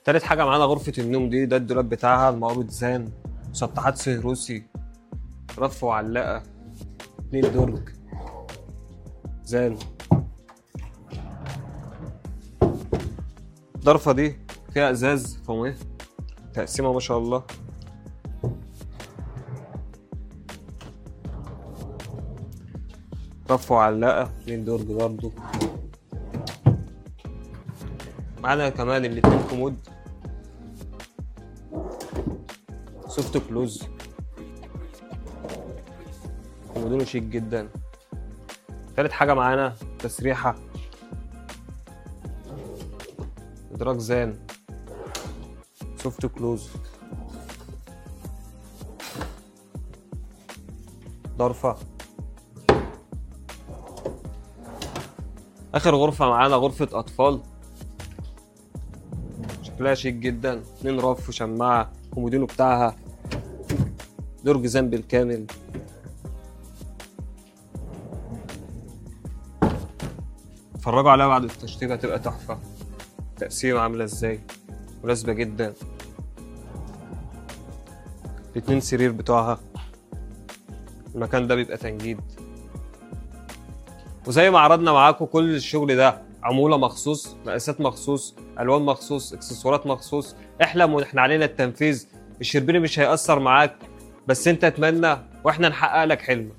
تالت حاجة معانا غرفة النوم دي ده الدولاب بتاعها المقابض زان مسطحات سهروسي رف وعلاقة اتنين درج زان الضرفة دي فيها ازاز فوميه تقسيمة ما شاء الله رف وعلاقة اتنين درج برضو معانا كمان الاتنين كومود سوفت كلوز كومودينو شيك جدا تالت حاجة معانا تسريحة ادراج زان سوفت كلوز ضرفة اخر غرفة معانا غرفة اطفال شكلها شيك جدا اتنين رف وشماعة كومودينو بتاعها درج زان بالكامل اتفرجوا عليها بعد التشطيب هتبقى تحفة تقسيمة عاملة ازاي مناسبة جدا الاتنين سرير بتوعها المكان ده بيبقى تنجيد وزي ما عرضنا معاكم كل الشغل ده عمولة مخصوص مقاسات مخصوص ألوان مخصوص اكسسوارات مخصوص احلم واحنا علينا التنفيذ الشربيني مش هيأثر معاك بس انت اتمنى واحنا نحقق لك حلمك